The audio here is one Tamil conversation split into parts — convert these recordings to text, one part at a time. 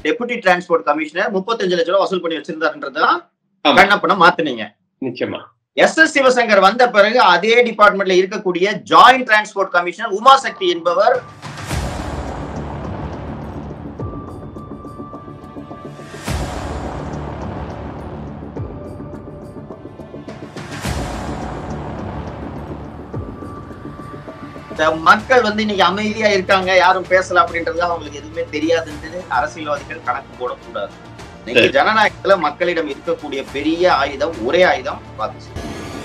டெபுட்டி டிரான்ஸ்போர்ட் கமிஷனர் முப்பத்தஞ்சு லட்சம் ரூபாய் வசூல் பண்ணி வச்சிருந்தாருன்றதுதான் ஆமா. கண்ணப்பனை மாத்துனீங்க நிச்சயமா எஸ் எஸ் சிவசங்கர் வந்த பிறகு அதே டிபார்ட்மெண்ட்ல இருக்கக்கூடிய ஜாயிண்ட் டிரான்ஸ்போர்ட் கமிஷனர் உமாசக்தி என்பவர் இந்த மக்கள் வந்து இன்னைக்கு அமைதியா இருக்காங்க யாரும் பேசல அப்படின்றது அவங்களுக்கு எதுவுமே தெரியாதுன்றது அரசியல்வாதிகள் கணக்கு போடக்கூடாது இன்னைக்கு சரி. ஜனநாயகத்துல மக்களிடம் இருக்கக்கூடிய பெரிய ஆயுதம் ஒரே ஆயுதம் வாக்கு சீட்டு.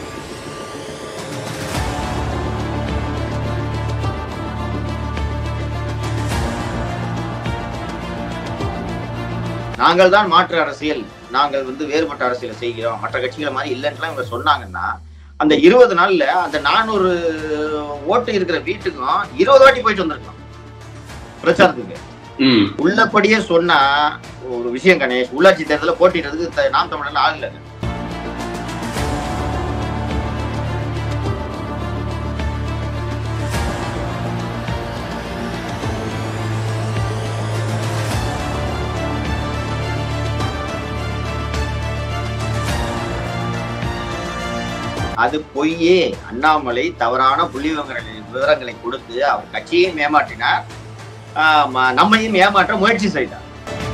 நாங்கள் தான் மாற்று அரசியல் நாங்கள் வந்து வேறுபட்ட அரசியலை செய்கிறோம் மற்ற கட்சிகளை மாதிரி இல்லைன்னுலாம் இவங்க சொன்னாங்கன்னா அந்த இருபது நாள்ல அந்த நானூறு ஓட்டு இருக்கிற வீட்டுக்கும் இருபது வாட்டி போயிட்டு வந்திருக்கலாம் பிரச்சாரத்துக்கு ம் உள்ளபடியே சொன்னா ஒரு விஷயம் கணேஷ் உள்ளாட்சி தேர்தலில் போட்டிடுறதுக்கு த- நாம் தமிழர்ல ஆள் இல்லை அது பொய்யே அண்ணாமலை தவறான புள்ளி விவரங்களை விவரங்களை கொடுத்து அவர் கட்சியையும் ஏமாற்றினார் ஆமா, நம்மையும் ஏமாற்ற முயற்சி செய்தார்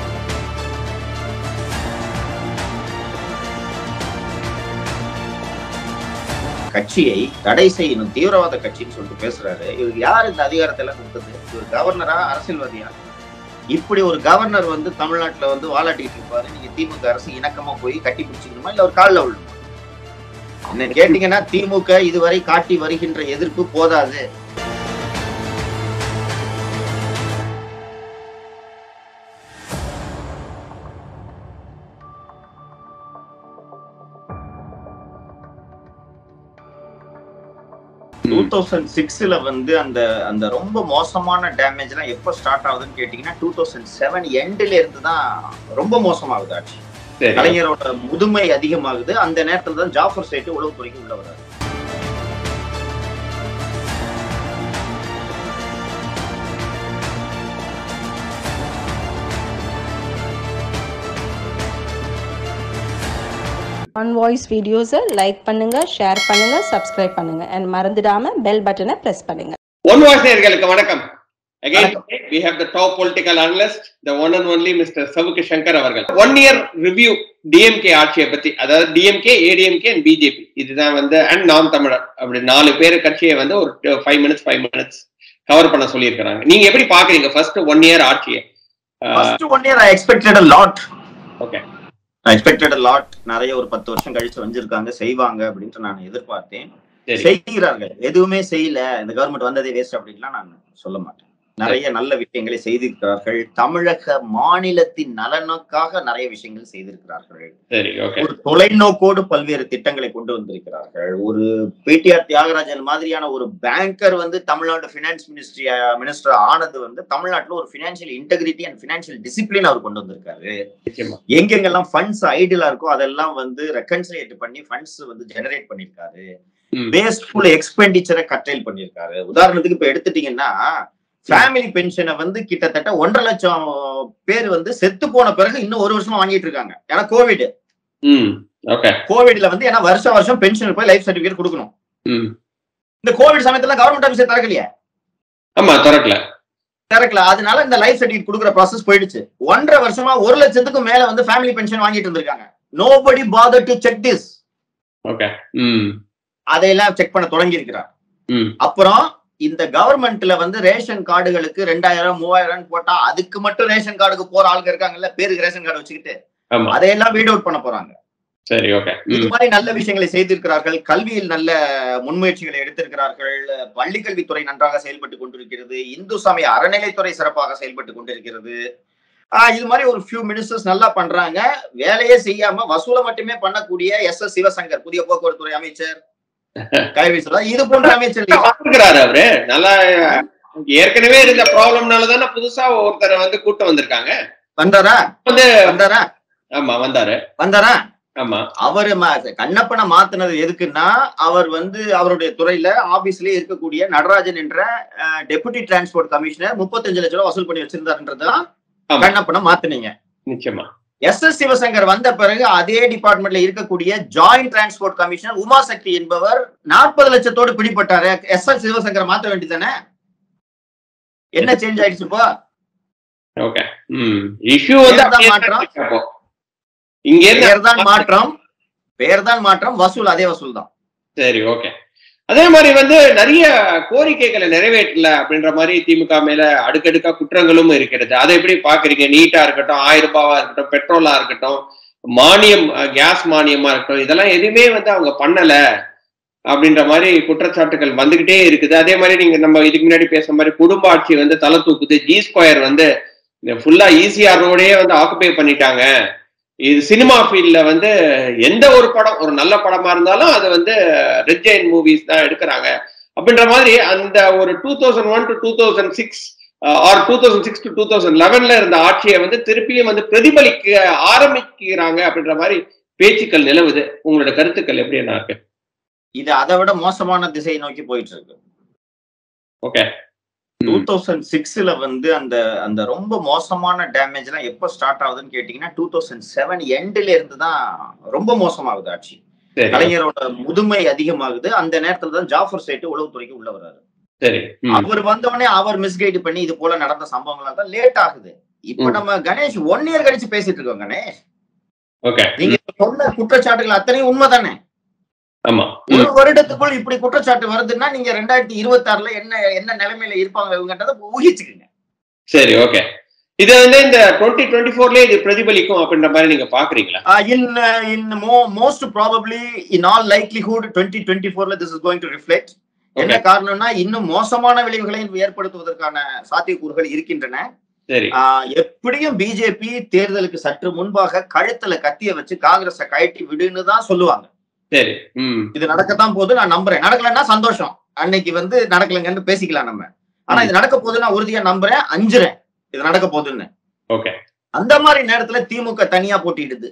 கட்சியை தடை செய்யணும் தீவிரவாத கட்சின்னு சொல்லிட்டு பேசுறாரு இவருக்கு யார் இந்த அதிகாரத்தை எல்லாம் கொடுத்தது இவர் கவர்னரா அரசியல்வாதியா இப்படி ஒரு கவர்னர் வந்து தமிழ்நாட்டுல வந்து வாலாட்டிட்டு இருப்பாரு நீங்க திமுக அரசு இணக்கமா போய் கட்டி பிடிச்சிக்கணுமா இல்ல ஒரு காலில் விழணுமா என்ன கேட்டீங்கன்னா திமுக இதுவரை காட்டி வருகின்ற எதிர்ப்பு போதாது டூ தௌசண்ட் சிக்ஸ்ல வந்து அந்த அந்த ரொம்ப மோசமான டேமேஜ் எல்லாம் எப்போ ஸ்டார்ட் ஆகுதுன்னு கேட்டீங்கன்னா டூ தௌசண்ட் செவன் எண்ட்ல இருந்து தான் ரொம்ப மோசமாகுது ஆட்சி சரி கலைஞரோட முதுமை அதிகமாகுது அந்த நேரத்துல தான் ஜாஃபர் சேட்டு உளவுத்துறைக்கு உள்ள வர்றாரு ஆன் வாய்ஸ் வீடியோஸை லைக் பண்ணுங்க ஷேர் பண்ணுங்க சப்ஸ்கிரைப் பண்ணுங்க அண்ட் மறந்துடாம பெல் பட்டனை பிரஸ் பண்ணுங்க ஒன் வாய்ஸ் நேயர்களுக்கு வணக்கம் again we have the top political analyst the one and only mr Savukku Shankar அவர்கள் ஒன் இயர் ரிவ்யூ டிஎம்கே ஆட்சியை பத்தி அதாவது டிஎம்கே ஏடிஎம்கே அண்ட் பிஜேபி இதுதான் வந்து அண்ட் நாம் தமிழர் அப்படி நாலு பேர் கட்சியை வந்து ஒரு five minutes five minutes cover பண்ண சொல்லியிருக்கிறாங்க நீங்க எப்படி பாக்குறீங்க ஃபர்ஸ்ட் ஒன் இயர் ஆட்சியை first one year I expected a lot okay I expected a lot நிறைய ஒரு பத்து வருஷம் கழிச்சு வந்திருக்காங்க செய்வாங்க அப்படின்ட்டு நான் எதிர்பார்த்தேன் சரி செய்கிறார்கள் எதுவுமே செய்யல இந்த கவர்மெண்ட் வந்ததே வேஸ்ட் அப்படின்லாம் நான் சொல்ல மாட்டேன் நிறைய நல்ல விஷயங்களை செய்திருக்கிறார்கள் தமிழக மாநிலத்தின் நலனுக்காக நிறைய விஷயங்கள் செய்திருக்கிறார்கள் சரி ஓகே ஒரு தொலைநோக்கோடு பல்வேறு திட்டங்களை கொண்டு வந்திருக்கிறார்கள் ஒரு பிடிஆர் தியாகராஜன் மாதிரியான ஒரு பேங்கர் வந்து தமிழ்நாடு பினான்ஸ் மினிஸ்ட்ரி மினிஸ்டர் ஆனது வந்து தமிழ்நாட்டுல ஒரு financial integrity and financial discipline அவர் கொண்டு வந்திருக்காரு நிச்சயமா எங்கெங்கெல்லாம் ஃபண்ட்ஸ் ஐடியலா இருக்கோ அதெல்லாம் வந்து ரெக்கன்சிலேட் பண்ணி ஃபண்ட்ஸ் வந்து ஜெனரேட் பண்ணிருக்காரு ம். வேஸ்ட்ஃபுல் எக்ஸ்பெண்டிச்சரை கட்டைல் பண்ணிருக்காரு உதாரணத்துக்கு இப்ப எடுத்துட்டீங்கன்னா ஃபேமிலி பென்ஷனை வந்து கிட்டத்தட்ட ஒன்றரை லட்சம் பேர் வந்து செத்து போன பிறகு இன்னும் ஒரு வருஷமா வாங்கிட்டு இருக்காங்க ஏன்னா கோவிட் ம் ஓகே கோவிட்ல வந்து ஏன்னா வருஷம் வருஷம் பென்ஷன் போய் லைஃப் சர்டிபிகேட் கொடுக்கணும் ம் இந்த கோவிட் சமயத்துல கவர்மெண்ட் ஆஃபீஸர் திறக்கலையே ஆமா திறக்கல திறக்கல அதனால இந்த லைஃப் சர்டிபிகேட் கொடுக்குற ப்ராசஸ் போயிடுச்சு ஒன்றரை வருஷமா ஒரு லட்சத்துக்கு மேல வந்து ஃபேமிலி பென்ஷன் வாங்கிட்டு இருந்திருக்காங்க nobody bother to check this okay hmm அதையெல்லாம் செக் பண்ண தொடங்கி இருக்கிறார் ம் அப்புறம் இந்த கவர்மெண்ட்ல வந்து ரேஷன் கார்டுகளுக்கு ரெண்டாயிரம் மூவாயிரம் போட்டா அதுக்கு மட்டும் ரேஷன் கார்டுக்கு போற ஆளுங்க இருக்காங்கல்ல பேருக்கு ரேஷன் கார்டு வச்சுக்கிட்டு ஆமா அதையெல்லாம் வீட் அவுட் பண்ண போறாங்க சரி ஓகே இது ம் மாதிரி நல்ல விஷயங்களை செய்திருக்கிறார்கள் கல்வியில் நல்ல முன்முயற்சிகளை எடுத்திருக்கிறார்கள் பள்ளிக்கல்வித்துறை நன்றாக செயல்பட்டு கொண்டிருக்கிறது இந்து சமய அறநிலைத்துறை சிறப்பாக செயல்பட்டு கொண்டிருக்கிறது ஆஹ் இது மாதிரி ஒரு ஃபியூ மினிஸ்டர்ஸ் நல்லா பண்றாங்க வேலையே செய்யாம வசூலை மட்டுமே பண்ணக்கூடிய எஸ் எஸ் சிவசங்கர் புதிய போக்குவரத்துறை அமைச்சர் கைவி சொல்றா இது போன்ற அமைச்சர்கள் பாத்துக்கிறாரு அவரு நல்லா ஏற்கனவே இருந்த ப்ராப்ளம்னால தானே புதுசா ஒருத்தரை வந்து கூட்டம் வந்திருக்காங்க வந்தாரா வந்து வந்தாரா ஆமா வந்தாரு வந்தாரா ஆமா அவரு ம- கண்ணப்பனை மாத்துனது எதுக்குன்னா அவர் வந்து அவருடைய துறையில ஆபீஸ்லயே இருக்கக்கூடிய நடராஜன் என்ற டெபுட்டி டிரான்ஸ்போர்ட் கமிஷனர் முப்பத்தஞ்சு லட்சம் ரூபாய் வசூல் பண்ணி வச்சிருந்தாருன்றதுதான் ஆமா. கண்ணப்பனை மாத்துனீங்க நிச்சயமா எஸ் எஸ் சிவசங்கர் வந்த பிறகு அதே டிபார்ட்மெண்ட்ல இருக்கக்கூடிய ஜாயிண்ட் டிரான்ஸ்போர்ட் கமிஷனர் உமாசக்தி என்பவர் நாற்பது லட்சத்தோடு பிடிபட்டாரு எஸ் எஸ் சிவசங்கர் மாத்த வேண்டியதானே என்ன சேஞ்ச் ஆயிடுச்சு இப்போ ஓகே ம் இஷ்யூ வந்து பேர் தான் அப்படியே மாற்றம். இருக்கு அப்போ. இங்க இருந்து பேர் தான் மாற்றம் பேர் தான் மாற்றம் வசூல் அதே வசூல் தான் சரி ஓகே அதே மாதிரி வந்து நிறைய கோரிக்கைகளை நிறைவேற்றல அப்படின்ற மாதிரி திமுக மேல அடுக்கடுக்கா குற்றங்களும் இருக்கிறது அதை எப்படி பாக்குறீங்க நீட்டா இருக்கட்டும் ஆயிரம் ரூபாவா இருக்கட்டும் பெட்ரோலா இருக்கட்டும் மானியம் கேஸ் மானியமா இருக்கட்டும் இதெல்லாம் எதுவுமே வந்து அவங்க பண்ணல அப்படின்ற மாதிரி குற்றச்சாட்டுகள் வந்துகிட்டே இருக்குது அதே மாதிரி நீங்க நம்ம இதுக்கு முன்னாடி பேசுற மாதிரி குடும்ப ஆட்சி வந்து தலை தூக்குது ஜி ஸ்கொயர் வந்து ஃபுல்லா ஈசிஆர் ரோடே வந்து ஆக்குபை பண்ணிட்டாங்க இது சினிமா ஃபீல்ட்ல வந்து எந்த ஒரு படம் ஒரு நல்ல படமா இருந்தாலும் அது வந்து ரெட் ஜெயின் மூவிஸ் தான் எடுக்கிறாங்க அப்படின்ற மாதிரி அந்த ஒரு two thousand one to two thousand six or two thousand six to two thousand லெவன்ல இருந்த ஆட்சியை வந்து திருப்பியும் வந்து பிரதிபலிக்க ஆரம்பிக்கிறாங்க அப்படின்ற மாதிரி பேச்சுக்கள் நிலவுது உங்களோட கருத்துக்கள் எப்படி என்ன இருக்கு இது அதை விட மோசமான திசையை நோக்கி போயிட்டு இருக்கு ஓகே டூ தௌசண்ட் சிக்ஸ்ல வந்து அந்த அந்த ரொம்ப மோசமான டேமேஜ் எல்லாம் எப்போ ஸ்டார்ட் ஆகுதுன்னு கேட்டீங்கன்னா டூ தௌசண்ட் செவன் எண்ட்ல இருந்து தான் ரொம்ப மோசமாகுது ஆட்சி சரி கலைஞரோட முதுமை அதிகமாகுது அந்த நேரத்துல தான் ஜாஃபர் சேட்டு உளவுத்துறைக்கு உள்ள வர்றாரு சரி ம், அவர் வந்த உடனே அவர் மிஸ்கைடு பண்ணி இது போல நடந்த சம்பவங்கள் தான் லேட் ஆகுது இப்ப ம். நம்ம கணேஷ் ஒன் இயர் கழிச்சு பேசிட்டு இருக்கோம் கணேஷ் ஓகே நீங்க சொன்ன குற்றச்சாட்டுகள் அத்தனையும் உண்மைதானே ஆமா ஒரு ம், வருடத்துக்குள் இப்படி குற்றச்சாட்டு வருதுன்னா நீங்க ரெண்டாயிரத்தி இருபத்தி ஆறுல என்ன என்ன நிலைமையில இருப்பாங்க இவங்கன்றத ஊகிச்சுக்குங்க சரி ஓகே இது வந்து இந்த டுவெண்ட்டி டுவெண்ட்டி ஃபோர்லயே இது பிரதிபலிக்கும் அப்படின்ற மாதிரி நீங்க பாக்குறீங்களா Uh, in uh, in mo- most probably in all likelihood 2024 ல this is going to reflect என்ன Okay. காரணம்னா இன்னும் மோசமான விளைவுகளை ஏற்படுத்துவதற்கான சாத்தியக்கூறுகள் இருக்கின்றன சரி ஆஹ் எப்படியும் பிஜேபி தேர்தலுக்கு சற்று முன்பாக கழுத்துல கத்திய வச்சு காங்கிரஸை கழட்டி விடுன்னு தான் சொல்லுவாங்க சரி ம் இது நடக்கத்தான் போகுது நான் நம்புறேன் நடக்கலன்னா சந்தோஷம் அன்னைக்கு வந்து நடக்கலங்கன்னு பேசிக்கலாம் நம்ம ஆனா இது நடக்க போகுது நான் உறுதியா நம்புறேன் அஞ்சுறேன் இது நடக்க போகுதுன்னு ஓகே அந்த மாதிரி நேரத்துல திமுக தனியா போட்டிடுது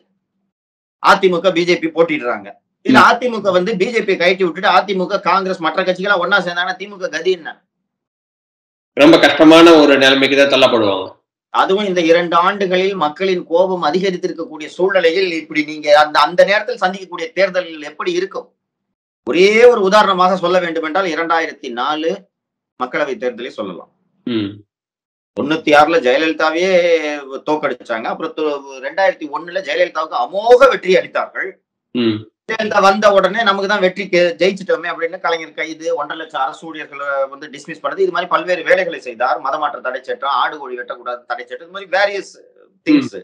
அதிமுக பிஜேபி போட்டிடுறாங்க இல்ல அதிமுக வந்து பிஜேபி கழட்டி விட்டுட்டு அதிமுக காங்கிரஸ் மற்ற கட்சிகளா ஒன்னா சேர்ந்தாங்கன்னா திமுக கதி என்ன ரொம்ப கஷ்டமான ஒரு நிலைமைக்கு தான் தள்ளப்படுவாங்க அதுவும் இந்த இரண்டு ஆண்டுகளில் மக்களின் கோபம் அதிகரித்திருக்கக்கூடிய சூழ்நிலையில் இப்படி நீங்க அந்த அந்த நேரத்தில் சந்திக்கக்கூடிய தேர்தல்கள் எப்படி இருக்கும் ஒரே ஒரு உதாரணமாக சொல்ல வேண்டும் என்றால் இரண்டாயிரத்தி நாலு மக்களவை தேர்தலை சொல்லலாம் ம் தொண்ணூத்தி ஆறுல ஜெயலலிதாவே தோக்கடிச்சாங்க அப்புறம் தொ- ரெண்டாயிரத்தி ஒண்ணுல ஜெயலலிதாவுக்கு அமோக வெற்றி அளித்தார்கள் ம் ஜெயலலிதா வந்த உடனே நமக்கு தான் வெற்றி கே- ஜெயிச்சிட்டோமே அப்படின்னு கலைஞர் கைது ஒன்றரை லட்சம் அரசு ஊழியர்களை வந்து டிஸ்மிஸ் பண்ணது இது மாதிரி பல்வேறு வேலைகளை செய்தார் மதமாற்ற தடை சட்டம் ஆடு கோழி வெட்டக்கூடாது தடை சட்டம் இது மாதிரி வேரியஸ் திங்ஸ்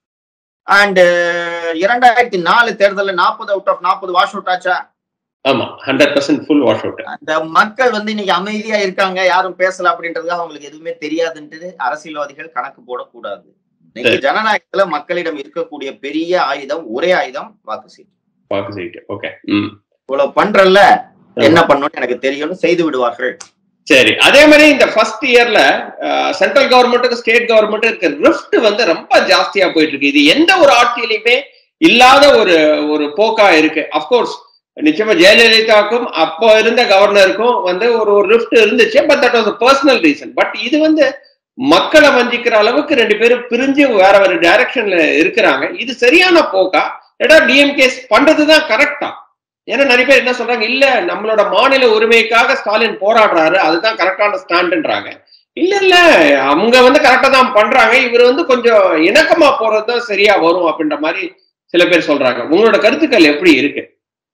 அண்ட் இரண்டாயிரத்தி நாலு தேர்தலில் நாற்பது அவுட் ஆஃப் நாற்பது வாஷ் அவுட் ஆச்சா ஆமா hundred percent full wash out அந்த மக்கள் வந்து இன்னைக்கு அமைதியா இருக்காங்க யாரும் பேசல அப்படின்றதுக்காக அவங்களுக்கு எதுவுமே தெரியாதுன்ட்டு அரசியல்வாதிகள் கணக்கு போடக்கூடாது இன்னைக்கு சரி. ஜனநாயகத்துல மக்களிடம் இருக்கக்கூடிய பெரிய ஆயுதம் ஒரே ஆயுதம் வாக்கு சீட்டு வாக்கு சீட்டு ஓகே ம் இவ்வளவு பண்றல்ல என்ன பண்ணணும்னு எனக்கு தெரியும்னு செய்து விடுவார்கள் சரி அதே மாதிரி இந்த ஃபர்ஸ்ட் இயர்ல சென்ட்ரல் கவர்மெண்ட்டுக்கு ஸ்டேட் கவர்மெண்ட் இருக்க ரிஃப்ட் வந்து ரொம்ப ஜாஸ்தியா போயிட்டு இருக்கு இது எந்த ஒரு ஆட்சியிலையுமே இல்லாத ஒரு ஒரு போக்கா இருக்கு அப்கோர்ஸ் நிச்சயமா ஜெயலலிதாவுக்கும் அப்போ இருந்த கவர்னருக்கும் வந்து ஒரு ஒரு ரிஃப்ட் இருந்துச்சு but that was personal reason but இது வந்து மக்களை வஞ்சிக்கிற அளவுக்கு ரெண்டு பேரும் பிரிஞ்சு வேற வேற டைரக்ஷன்ல இருக்கிறாங்க இது சரியான போக்கா ஏடா டிஎம்கே பண்றதுதான் கரெக்டா ஏன்னா நிறைய பேர் என்ன சொல்றாங்க இல்ல நம்மளோட மாநில உரிமைக்காக ஸ்டாலின் போராடுறாரு அதுதான் கரெக்டான ஸ்டாண்டுன்றாங்க இல்ல இல்ல அவங்க வந்து கரெக்டா தான் பண்றாங்க இவர் வந்து கொஞ்சம் இணக்கமா போறதுதான் சரியா வரும் அப்படின்ற மாதிரி சில பேர் சொல்றாங்க உங்களோட கருத்துக்கள் எப்படி இருக்கு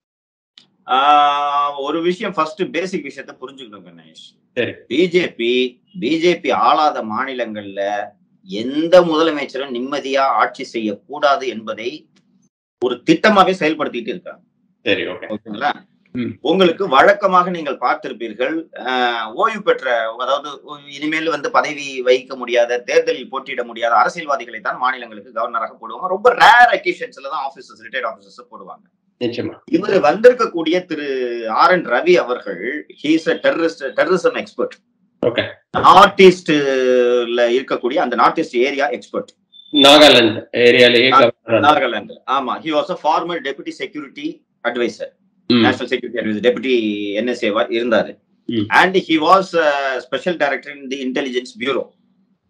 ஆஹ் ஒரு விஷயம் ஃபர்ஸ்ட் பேசிக் விஷயத்த புரிஞ்சுக்கணும் கணேஷ் சரி. பிஜேபி பிஜேபி ஆளாத மாநிலங்கள்ல எந்த முதலமைச்சரும் நிம்மதியா ஆட்சி செய்யக்கூடாது என்பதை ஒரு திட்டமாவே செயல்படுத்திட்டு இருக்காங்க சரி ஓகே ஓகேங்களா ம். உங்களுக்கு வழக்கமாக நீங்கள் பார்த்திருப்பீர்கள் ஆஹ் ஓய்வு பெற்ற அதாவது இனிமேல் வந்து பதவி வகிக்க முடியாத தேர்தலில் போட்டியிட முடியாத அரசியல்வாதிகளை தான் மாநிலங்களுக்கு கவர்னராக போடுவாங்க ரொம்ப ரேர் அக்கேஷன்ஸ்ல தான் ஆபீசர்ஸ் ரிட்டையர்ட் ஆபீசர்ஸ் போடுவாங்க நிச்சயமா இவர் வந்திருக்கக்கூடிய திரு ஆர் என் ரவி அவர்கள் he's a terrorist terrorism expert Okay. North ஈஸ்ட்ல இருக்கக்கூடிய அந்த north east area expert Nagaland ஏரியாலேயே governor. நாகாலாந்து ஆமா he was a former deputy security adviser hmm, national security adviser deputy NSA இருந்தாரு hmm. And he was special director in the intelligence bureau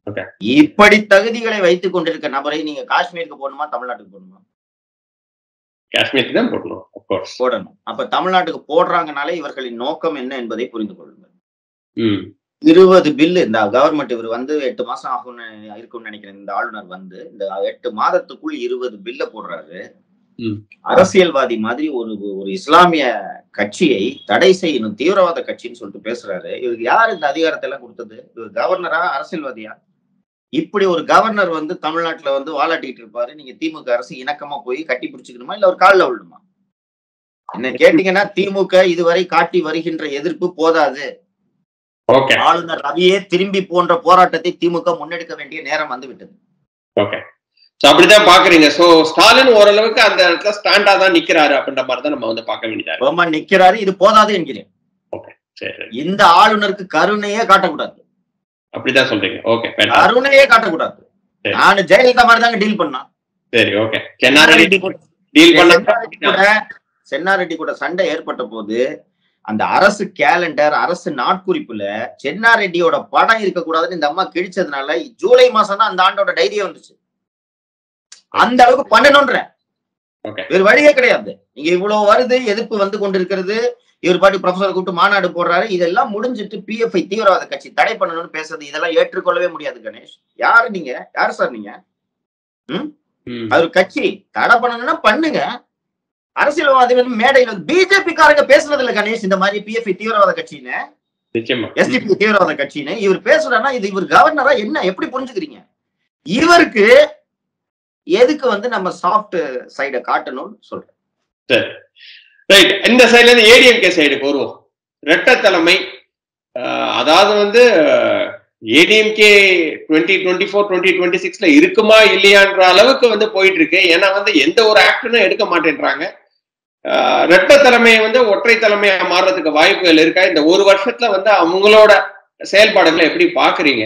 Okay. இப்படி தகுதிகளை வைத்துக் கொண்டிருக்க நபரை நீங்க காஷ்மீருக்கு போகணுமா தமிழ்நாட்டுக்கு போகணுமா காஷ்மீருக்கு தான் போடணும் அப்கோர்ஸ் போடணும் அப்ப தமிழ்நாட்டுக்கு போடுறாங்கனாலே இவர்களின் நோக்கம் என்ன என்பதை புரிந்து கொள்ளுங்கள் ம் இருபது பில்லு இந்த கவர்மெண்ட் இவர் வந்து எட்டு மாசம் ஆகும்னு இருக்கும்னு நினைக்கிறேன் இந்த ஆளுநர் வந்து இந்த எட்டு மாதத்துக்குள் இருபது பில்ல போடுறாரு ம். அரசியல்வாதி மாதிரி ஒரு ஒரு இஸ்லாமிய கட்சியை தடை செய்யணும் தீவிரவாத கட்சின்னு சொல்லிட்டு பேசுறாரு இவருக்கு யார் இந்த அதிகாரத்தை எல்லாம் கொடுத்தது இவர் கவர்னரா அரசியல்வாதியா இப்படி ஒரு கவர்னர் வந்து தமிழ்நாட்டுல வந்து வாலாட்டிக்கிட்டு இருப்பாரு நீங்க திமுக அரசு இணக்கமா போய் கட்டி பிடிச்சுக்கணுமா இல்ல ஒரு காலில் விடணுமா என்ன கேட்டீங்கன்னா திமுக இதுவரை காட்டி வருகின்ற எதிர்ப்பு போதாது ஓகே ஆளுநர் ரவியே திரும்பி போன்ற போராட்டத்தை திமுக முன்னெடுக்க வேண்டிய நேரம் வந்து விட்டது ஓகே சோ அப்படிதான் பாக்குறீங்க சோ ஸ்டாலின் ஓரளவுக்கு அந்த இடத்துல ஸ்டாண்டா தான் நிக்கிறாரு அப்படின்ற மாதிரி தான் நம்ம வந்து பார்க்க வேண்டியதா இருக்கு ரொம்ப நிக்கிறாரு இது போதாது என்கிறேன் சரி சரி. இந்த ஆளுநருக்கு கருணையே காட்டக்கூடாது அப்படிதான் சொல்றீங்க ஓகே கருணையே காட்டக்கூடாது சரி. நான் ஜெயலலிதா மாதிரி தாங்க டீல் பண்ணான் சரி ஓகே சென்னாரெட்டி சென்னாரெட்டி கூட- டீல் பண்ண சென்னாரெட்டி கூட சென்னாரெட்டி கூட சண்டை ஏற்பட்ட போது அந்த அரசு கேலண்டர் அரசு நாட்குறிப்புல சென்னாரெட்டியோட படம் இருக்கக்கூடாதுன்னு இந்த அம்மா கிழிச்சதுனால ஜூலை மாசம் தான் அந்த ஆண்டோட டைரியே வந்துச்சு அந்த அளவுக்கு பண்ணணும்ன்ற Okay. வேறு வழியே கிடையாது நீங்க இவ்வளவு வருது எதிர்ப்பு வந்து கொண்டிருக்கிறது இவர் பாட்டி ப்ரொஃபசர் கூப்பிட்டு மாநாடு போடுறாரு இதெல்லாம் முடிஞ்சிட்டு பிஎஃப்ஐ தீவிரவாத கட்சி தடை பண்ணணும்னு பேசுறது இதெல்லாம் ஏற்றுக்கொள்ளவே முடியாது கணேஷ் யாரு நீங்க யாரு சார் நீங்க ம், அவர் கட்சி தடை பண்ணணும்னா பண்ணுங்க அரசியல்வாதிகள் மேடையில் பிஜேபி காரங்க பேசுனது இல்ல கணேஷ் இந்த மாதிரி பிஎஃப்ஐ தீவிரவாத கட்சின்னு நிச்சயமா எஸ்டிபி தீவிரவாத கட்சின்னு இவர் பேசுறாருன்னா இது இவர் கவர்னரா என்ன எப்படி புரிஞ்சுக்கிறீங்க இவருக்கு எதுக்கு வந்து நம்ம சாஃப்ட் சைட காட்டணும்னு சொல்றேன் சரி ரைட் இந்த சைடுல இருந்து ஏடிஎம்கே சைடுக்கு வருவோம் ரெட்ட தலைமை அஹ், அதாவது வந்து ADMK twenty twenty four twenty twenty சிக்ஸ்ல இருக்குமா இல்லையான்ற அளவுக்கு வந்து போயிட்டு இருக்கு ஏன்னா வந்து எந்த ஒரு ஆக்ஷனும் எடுக்க மாட்டேன்றாங்க அஹ், ரெட்ட தலைமையை வந்து ஒற்றை தலைமையா மாறுறதுக்கு வாய்ப்புகள் இருக்கா இந்த ஒரு வருஷத்துல வந்து அவங்களோட செயல்பாடுகளை எப்படி பாக்குறீங்க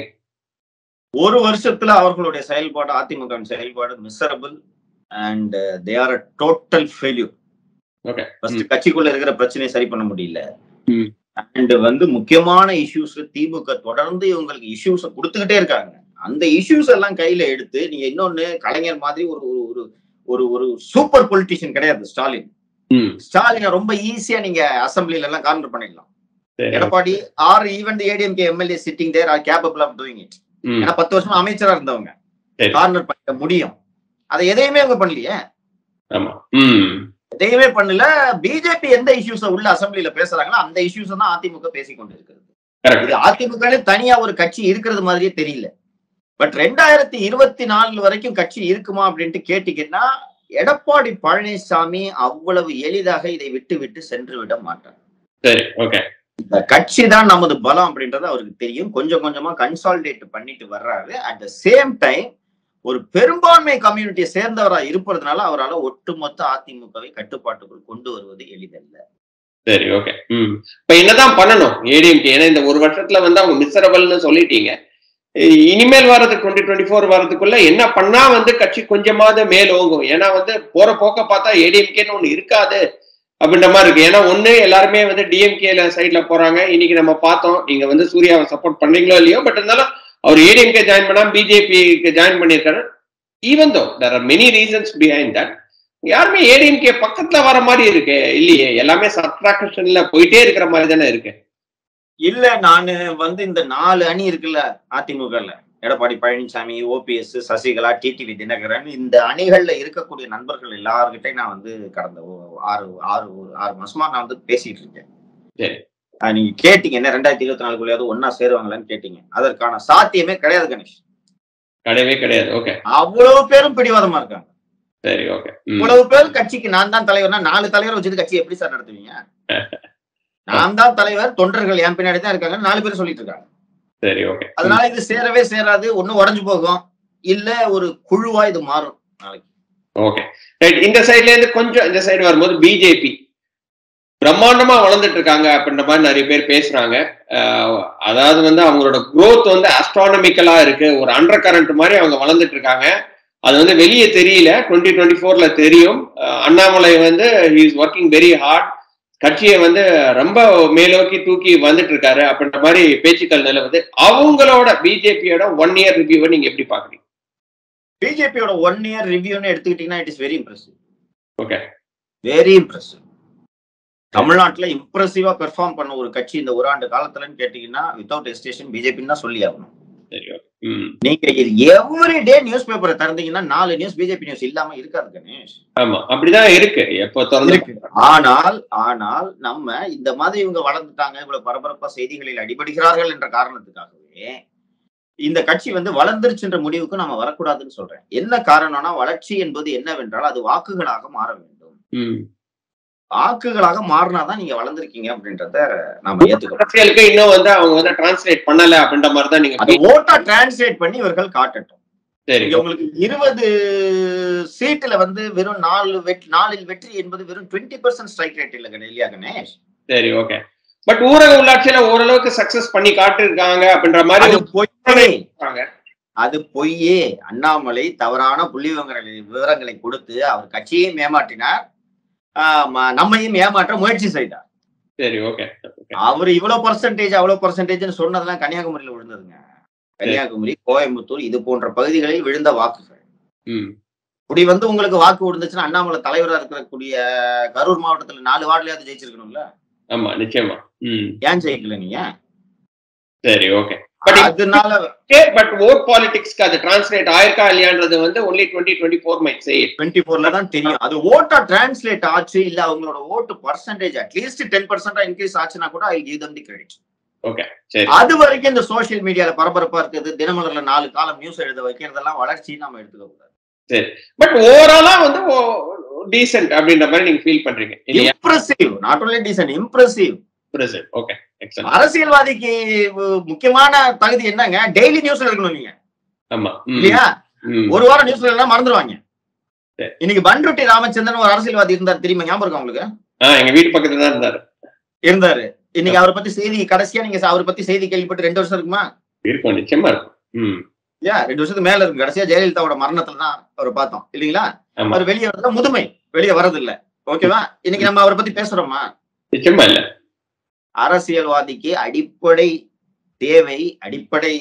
ஒரு வருஷத்துல அவர்களுடைய செயல்பாடு அதிமுக வின் செயல்பாடு miserable and they are a total failure Okay. First கட்சிக்குள்ள இருக்கிற பிரச்சனையை சரி பண்ண முடியல ம். அண்ட் வந்து முக்கியமான இஷ்யூஸ் திமுக தொடர்ந்து இவங்களுக்கு இஷ்யூஸ கொடுத்துக்கிட்டே இருக்காங்க அந்த இஷ்யூஸ் எல்லாம் கையில எடுத்து நீங்க இன்னொன்னு கலைஞர் மாதிரி ஒரு ஒரு ஒரு ஒரு ஒரு சூப்பர் பொலிட்டிஷியன் கிடையாது ஸ்டாலின் ம், ஸ்டாலினை ரொம்ப ஈஸியா நீங்க அசம்பிளில எல்லாம் கார்னர் பண்ணிடலாம் சரி. Edappadi or even ADMK MLA sitting they are capable of doing it hmm, ஏன்னா பத்து வருஷமா அமைச்சரா இருந்தவங்க சரி. கார்னர் பண்ண முடியும் அதை எதையுமே அவங்க பண்ணலையே ஆமா ம் எதையுமே பண்ணல பிஜேபி எந்த இஷ்யூஸ உள்ள அசம்பிளில பேசுறாங்களோ அந்த இஷ்யூஸ் தான் அதிமுக பேசிக் கொண்டிருக்கிறது கரெக்ட் இது அதிமுக தனியா ஒரு கட்சி இருக்கிறது மாதிரியே தெரியல பட் ரெண்டாயிரத்தி இருபத்தி நாலு வரைக்கும் கட்சி இருக்குமா அப்படின்ட்டு கேட்டீங்கன்னா எடப்பாடி பழனிசாமி அவ்வளவு எளிதாக இதை விட்டு விட்டு சென்று விட மாட்டார் சரி ஓகே இந்த கட்சி தான் நமது பலம் அப்படின்றது அவருக்கு தெரியும் கொஞ்சம் கொஞ்சமா கன்சாலிடேட் பண்ணிட்டு வர்றாரு அட் த சேம் டைம் ஒரு பெரும்பான்மை கம்யூனிட்டியை சேர்ந்தவரா இருப்பதனால அவரால் ஒட்டுமொத்த அதிமுகவை கட்டுப்பாட்டுக்குள் கொண்டு வருவது எளிதல்ல சரி ஓகே ம் இப்ப என்னதான் பண்ணணும் ஏடிஎம்கே ஏன்னா இந்த ஒரு வருஷத்துல வந்து அவங்க மிஸ்ஸரபிள்னு சொல்லிட்டீங்க இ- இனிமேல் வரது டுவெண்ட்டி டுவெண்ட்டி ஃபோர் வரதுக்குள்ள என்ன பண்ணா வந்து கட்சி கொஞ்சமாவது மேல் ஓங்கும் ஏன்னா வந்து போற போக்க பார்த்தா ஏடிஎம்கேன்னு ஒண்ணு இருக்காது அப்படின்ற மாதிரி இருக்கு ஏன்னா ஒண்ணு எல்லாருமே வந்து டிஎம்கேல சைட்ல போறாங்க இன்னைக்கு நம்ம பார்த்தோம் நீங்க வந்து சூர்யாவை சப்போர்ட் பண்றீங்களோ இல்லையோ பட் இருந்தாலும் அவர் ஏடிஎம்கே ஜாயின் பண்ணாம பிஜேபிக்கு ஜாயின் பண்ணியிருக்காரு even though there are many reasons behind that யாருமே ஏடிஎம்கே பக்கத்துல வர மாதிரி இருக்கு இல்லையே எல்லாமே சப்ட்ராக்ஷன்ல போயிட்டே இருக்கிற மாதிரி தானே இருக்கு இல்ல நானு வந்து இந்த நாலு அணி இருக்குல்ல அதிமுகல எடப்பாடி பழனிசாமி ஓபிஎஸ் சசிகலா டிடிவி தினகரன் இந்த அணிகள்ல இருக்கக்கூடிய நண்பர்கள் எல்லார்கிட்டையும் நான் வந்து கடந்த ஓ- ஆறு ஆறு ஒரு ஆறு மாசமா நான் வந்து பேசிட்டு இருக்கேன் சரி. ஆஹ் நீங்க கேட்டீங்க என்ன ரெண்டாயிரத்தி இருபத்தி நாலுக்குள்ளயாவது ஒன்னா சேருவாங்களான்னு கேட்டீங்க அதற்கான சாத்தியமே கிடையாது கணேஷ் கிடையவே கிடையாது ஓகே அவ்வளவு பேரும் பிடிவாதமா இருக்காங்க சரி ஓகே இவ்வளவு பேர் கட்சிக்கு நான் தான் தலைவர்னா நாலு தலைவர் வச்சுட்டு கட்சி எப்படி சார் நடத்துவீங்க நான் தான் தலைவர் தொண்டர்கள் என் பின்னாடி தான் இருக்காங்க நாலு பேர் சொல்லிட்டு இருக்காங்க சரி ஓகே அதனால இது சேரவே சேராது ஒண்ணு உடைஞ்சு போகும் இல்ல ஒரு குழுவா இது மாறும் நாளைக்கு ஓகே ரைட் இந்த சைடுல இருந்து கொஞ்சம் இந்த சைடு வரும்போது பிஜேபி பிரம்மாண்டமா வளர்ந்துட்டு இருக்காங்க அப்படின்ற மாதிரி நிறைய பேர் பேசுறாங்க அஹ், அதாவது வந்து அவங்களோட growth வந்து அஸ்ட்ரானமிக்கலா இருக்கு ஒரு அண்டர் கரண்ட் மாதிரி அவங்க வளர்ந்துட்டு இருக்காங்க அது வந்து வெளியே தெரியல டுவெண்ட்டி டுவெண்ட்டி ஃபோர்ல தெரியும் அஹ், அண்ணாமலை வந்து இஸ் ஒர்க்கிங் வெரி ஹார்ட் கட்சியை வந்து ரொம்ப மேலோக்கி தூக்கி வந்துட்டு இருக்காரு அப்படின்ற மாதிரி பேச்சுக்கள் நிலவுது அவங்களோட பிஜேபியோட ஒன் இயர் ரிவ்யூவை நீங்க எப்படி பாக்குறீங்க பிஜேபியோட ஒன் இயர் ரிவ்யூன்னு எடுத்துக்கிட்டீங்கன்னா it is very impressive okay very impressive தமிழ்நாட்டுல இம்ப்ரெசிவா பெர்ஃபார்ம் பண்ண ஒரு கட்சி இந்த ஒரு ஆண்டு காலத்துலன்னு கேட்டீங்கன்னா வித்தவுட் எஸ்டேஷன் பிஜேபின்னு தான் சொல்லி ஆகணும் சரி okay. ம் நீங்க எவ்ரி டே நியூஸ் பேப்பரை திறந்தீங்கன்னா நாலு நியூஸ் பிஜேபி நியூஸ் இல்லாம இருக்காது கணேஷ் ஆமா அப்படிதான் இருக்கு எப்போ திறந்து இருக்கு. ஆனால் ஆனால் நம்ம இந்த மாதிரி இவங்க வளர்ந்துட்டாங்க இவ்வளவு பரபரப்பா செய்திகளில் அடிபடுகிறார்கள் என்ற காரணத்துக்காகவே இந்த கட்சி வந்து வளர்ந்துருச்சுன்ற முடிவுக்கு நம்ம வரக்கூடாதுன்னு சொல்றேன் என்ன காரணம்னா வளர்ச்சி என்பது என்னவென்றால் அது வாக்குகளாக மாற வேண்டும் ம். வாக்குகளாக மாறினாதான் நீங்க வளர்ந்துருக்கீங்க அப்படின்றத நாம ஏத்துக்கிறோம் அரசியலுக்கு இன்னும் வந்து அவங்க வந்து டிரான்ஸ்லேட் பண்ணல அப்படின்ற மாதிரி தான் நீங்க அது ஓட்டா டிரான்ஸ்லேட் பண்ணி இவர்கள் காட்டட்டும் சரி இங்க உங்களுக்கு இருபது சீட்டுல வந்து வெறும் நாலு வெற்றி நாலில் வெற்றி என்பது வெறும் டுவெண்ட்டி பர்சன்ட் ஸ்ட்ரைக் ரேட் இல்ல கணே- இல்லையா கணேஷ் சரி ஓகே பட் ஊரக உள்ளாட்சியில ஓரளவுக்கு சக்சஸ் பண்ணி காட்டிருக்காங்க அப்படின்ற மாதிரி அது பொய்யே சொல்றாங்க. அது பொய்யே அண்ணாமலை தவறான புள்ளி விவரங்களை விவரங்களை கொடுத்து அவர் கட்சியையும் ஏமாற்றினார் ஆஹ் ம- நம்மையும் ஏமாற்ற முயற்சி செய்தார் சரி ஓகே ஓகே அவர் இவ்வளவு பர்சன்டேஜ் அவ்வளவு பர்சன்டேஜ்னு சொன்னதெல்லாம் கன்னியாகுமரியில விழுந்ததுங்க கன்னியாகுமரி கோயம்புத்தூர் இது போன்ற பகுதிகளில் விழுந்த வாக்குகள் ம் இப்படி வந்து உங்களுக்கு வாக்கு விழுந்துச்சுன்னா அண்ணாமலை தலைவரா இருக்கக்கூடிய கரூர் மாவட்டத்துல நாலு வார்டுலயாவது ஜெயிச்சிருக்கணும்ல ஆமா நிச்சயமா ம் ஏன் ஜெயிக்கல நீங்க சரி ஓகே பட் அதனால பட் ஓட் பாலிடிக்ஸ்க்கு அது டிரான்ஸ்லேட் ஆயிருக்கா இல்லையான்றது வந்து only twenty twenty four might say twenty ஃபோர்ல தான் தெரியும் அது ஓட்டா டிரான்ஸ்லேட் ஆச்சு இல்ல அவங்களோட ஓட்டு பர்சன்டேஜ் அட்லீஸ்ட் டென் பர்சன்டா இன்க்ரீஸ் ஆச்சுன்னா கூட I give them the credit okay சரி அது வரைக்கும் இந்த சோஷியல் மீடியால பரபரப்பா இருக்குது தினமலர்ல நாலு காலம் நியூஸ் எழுத வைக்கிறதெல்லாம் வளர்ச்சி நம்ம எடுத்துக்க கூடாது பட் ஓவராலா வந்து டீசென்ட் அப்படின்ற மாதிரி நீங்க ஃபீல் பண்றீங்க இல்லையா impressive not only decent impressive present okay excellent அரசியல்வாதிக்கு அஹ், முக்கியமான தகுதி என்னங்க டெய்லி நியூஸ்ல இருக்கணும் நீங்க ஆமா ம், இல்லையா ம். ஒரு வாரம் நியூஸ்ல இல்லைன்னா மறந்துடுவாங்க சரி. இன்னைக்கு பண்ருட்டி ராமச்சந்திரன் ஒரு அரசியல்வாதி இருந்தார் தெரியுமா ஞாபகம் இருக்கா உங்களுக்கு ஆ எங்க வீட்டு பக்கத்துல தான் இருந்தாரு இருந்தாரு இன்னைக்கு அவரை பத்தி செய்தி கடைசியா நீங்க அவரை பத்தி செய்தி கேள்விப்பட்டு ரெண்டு வருஷம் இருக்குமா இருக்கும் நிச்சயமா இருக்கும் ம் இல்லையா ரெண்டு வருஷத்துக்கு மேல இருக்கு கடைசியா ஜெயலலிதாவோட மரணத்துல தான் அவரை பார்த்தோம் இல்லைங்களா ஆமா அவர் வெளியே வரதுல முதுமை வெளியே வர்றது இல்ல ஓகேவா இன்னைக்கு நம்ம அவரை பத்தி பேசுறோமா நிச்சயமா இல்ல அரசியல்வாதிக்கு அடிப்படை தேவை அடிப்படை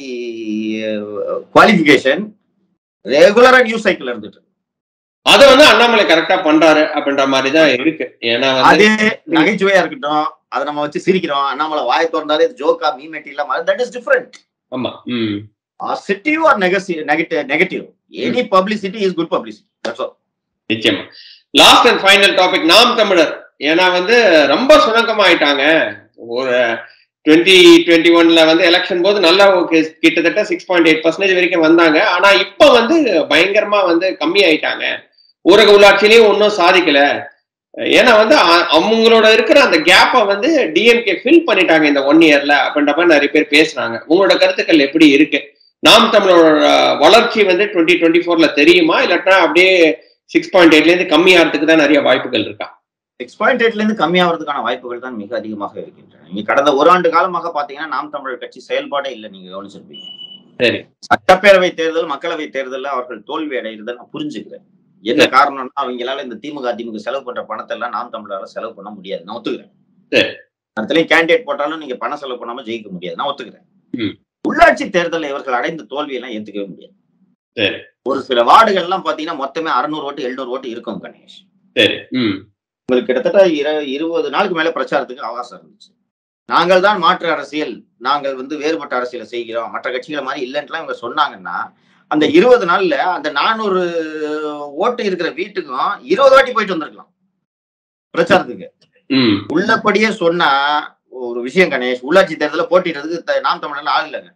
குவாலிபிகேஷன் ரெகுலரா நியூஸ் சைக்கிள் இருந்துட்டு இருக்கு. அத வந்து அண்ணாமலை கரெக்டா பண்றாரு அப்படின்ற மாதிரி தான் இருக்கு ஏன்னா வந்து அதே நகைச்சுவையா இருக்கட்டும் அதை நம்ம வச்சு சிரிக்கிறோம் அண்ணாமலை வாய் திறந்தாலே ஜோக்கா மீமெட்டி இல்லாம தட் இஸ் டிஃபரெண்ட் ஆமா hmm positive or negative negative negative any publicity is good publicity that's all நிச்சயமா last and final topic Naam Tamilar ஏன்னா வந்து ரொம்ப சுணக்கமாயிட்டாங்க ஒரு டுவெண்ட்டி டுவெண்ட்டி ஒன்ல வந்து எலெக்ஷன் போது நல்லா okay, கிட்டத்தட்ட சிக்ஸ் பாயிண்ட் எயிட் பர்சன்டேஜ் வரைக்கும் வந்தாங்க ஆனா இப்ப வந்து பயங்கரமா வந்து கம்மி ஆயிட்டாங்க ஊரக உள்ளாட்சியிலயும் ஒன்றும் சாதிக்கல ஏன்னா வந்து அ- அவங்களோட இருக்கிற அந்த கேப்பை வந்து டிஎம்கே ஃபில் பண்ணிட்டாங்க இந்த ஒன் இயர்ல அப்படின்ற மாதிரி நிறைய பேர் பேசுறாங்க உங்களோட கருத்துக்கள் எப்படி இருக்கு நாம் தமிழோட வளர்ச்சி வந்து டுவெண்ட்டி டுவெண்ட்டி ஃபோர்ல தெரியுமா இல்லாட்டா அப்படியே சிக்ஸ் பாயிண்ட் எயிட்ல இருந்து கம்மியாகிறதுக்கு தான் நிறைய வாய்ப்புகள் இருக்கா சிக்ஸ் பாயிண்ட் எயிட்ல இருந்து கம்மியாகிறதுக்கான வாய்ப்புகள் தான் மிக அதிகமாக இருக்கின்றன நீங்க கடந்த ஒரு ஆண்டு காலமாக பாத்தீங்கன்னா நாம் தமிழர் கட்சி செயல்பாடே இல்லை நீங்க கவனிச்சிருப்பீங்க சரி சட்டப்பேரவை தேர்தல் மக்களவை தேர்தல்ல அவர்கள் தோல்வி அடைகிறத நான் புரிஞ்சுக்கிறேன் என்ன காரணம்னா அவங்களால இந்த திமுக அதிமுக செலவு பண்ற பணத்தை எல்லாம் நாம் தமிழரால செலவு பண்ண முடியாது நான் ஒத்துக்கிறேன் சரி. இடத்துலயும் கேண்டிடேட் போட்டாலும் நீங்க பணம் செலவு பண்ணாம ஜெயிக்க முடியாது நான் ஒத்துக்கிறேன் ம். உள்ளாட்சி தேர்தலில் இவர்கள் அடைந்த தோல்வியெல்லாம் ஏத்துக்கவே முடியாது சரி. ஒரு சில வார்டுகள் எல்லாம் பாத்தீங்கன்னா மொத்தமே அறுநூறு ஓட்டு எழுநூறு ஓட்டு இருக்கும் கணேஷ் சரி ம் உங்களுக்கு கிட்டத்தட்ட இர- இருபது நாளுக்கு மேல பிரச்சாரத்துக்கு அவகாசம் இருந்துச்சு நாங்கள் தான் மாற்று அரசியல் நாங்கள் வந்து வேறுபட்ட அரசியலை செய்கிறோம் மற்ற கட்சிகளை மாதிரி இல்லைன்ட்டுலாம் இவங்க சொன்னாங்கன்னா அந்த இருபது நாள்ல அந்த நானூறு ஓட்டு இருக்கிற வீட்டுக்கும் இருபது வாட்டி போயிட்டு வந்திருக்கலாம் பிரச்சாரத்துக்கு ம் உள்ளபடியே சொன்னா ஒரு விஷயம் கணேஷ் உள்ளாட்சி தேர்தலில் போட்டிடுறதுக்கு த- நாம் தமிழ்ல ஆள் இல்லைங்க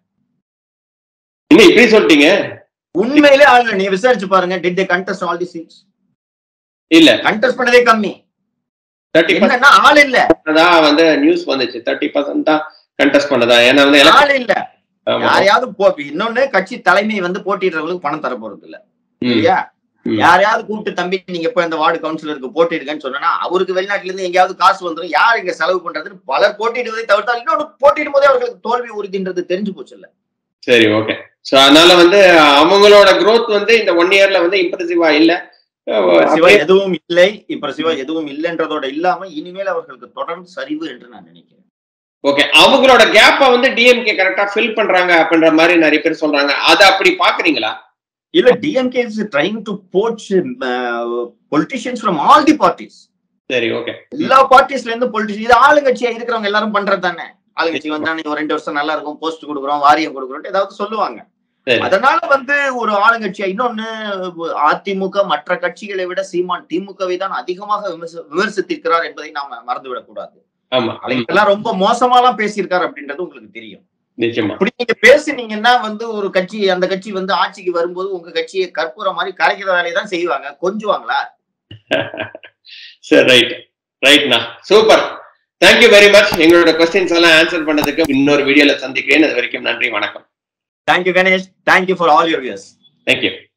என்ன இப்படி சொல்லிட்டீங்க உண்மையிலே ஆள் இல்லை நீங்க விசாரிச்சு பாருங்க did they contest all the seats இல்ல கண்டெஸ்ட் பண்ணதே கம்மி தேர்ட்டி என்னன்னா ஆள் இல்ல தான் வந்து நியூஸ் வந்துச்சு தேர்ட்டி பர்சன்ட் தான் கண்டெஸ்ட் பண்ணதா ஏன்னா வந்து election- ஆள் இல்ல ஆமா. யாரையாவது போ இன்னொன்னு கட்சி தலைமை வந்து போட்டிடுறவங்களுக்கு பணம் தர போறது இல்ல ம், இல்லையா ம். யாரையாவது கூப்பிட்டு தம்பி நீங்க போய் அந்த வார்டு கவுன்சிலருக்கு போட்டிடுங்கன்னு சொன்னா அவருக்கு வெளிநாட்டுல இருந்து எங்கேயாவது காசு வந்துரும் யார் இங்க செலவு பண்றதுன்னு பலர் போட்டிடுவதை தவிர்த்தால் இன்னொன்று போட்டிடும் போதே அவர்களுக்கு தோல்வி உறுதின்றது தெரிஞ்சு போச்சு இல்ல சரி ஓகே சோ அதனால வந்து அவங்களோட growth வந்து இந்த ஒன் இயர்ல வந்து இம்ப்ரெசிவா இல்ல சிவா எதுவும் இல்லை இப்ப சிவா எதுவும் இல்லைன்றதோட இல்லாம இனிமேல் அவர்களுக்கு தொடர்ந்து சரிவு என்று நான் நினைக்கிறேன் ஓகே அவங்களோட கேப்ப வந்து டிஎம்கே கரெக்டா ஃபில் பண்றாங்க அப்படின்ற மாதிரி நிறைய பேர் சொல்றாங்க அத அப்படி பாக்குறீங்களா இல்ல DMK is trying to poach politicians from all the parties சரி ஓகே எல்லா பார்ட்டிஸ்ல இருந்து பொலிட்டிஷியன் இது ஆளுங்கட்சியா இருக்கிறவங்க எல்லாரும் பண்றது தானே ஆளுங்கட்சி வந்தா நீங்க ஒரு ரெண்டு வருஷம் நல்லா இருக்கும் போஸ்ட் கொடுக்குறோம் வாரியம் கொடுக்குறோம் ஏதாவது சொல்லுவாங்க சரி அதனால வந்து ஒரு ஆளுங்கட்சியா இன்னொன்னு அதிமுக மற்ற கட்சிகளை விட சீமான் திமுகவை தான் அதிகமாக விமர்சி- விமர்சித்திருக்கிறார் என்பதை நாம மறந்துவிடக் கூடாது ஆமா எல்லாம் ரொம்ப மோசமாலாம் பேசியிருக்காரு அப்படின்றது உங்களுக்கு தெரியும் நிச்சயமா அப்படி நீங்க பேசுனீங்கன்னா வந்து ஒரு கட்சி அந்த கட்சி வந்து ஆட்சிக்கு வரும்போது உங்க கட்சியை கற்பூரம் மாதிரி கரைக்கிற வேலையை தான் செய்வாங்க கொஞ்சுவாங்களா சரி ரைட் ரைட்ண்ணா சூப்பர் தேங்க்யூ வெரி மச் எங்களோட கொஸ்டின்ஸ் எல்லாம் ஆன்சர் பண்ணதுக்கு இன்னொரு வீடியோல சந்திக்கிறேன் அது வரைக்கும் நன்றி வணக்கம் thank you Ganesh thank you for all your viewers thank you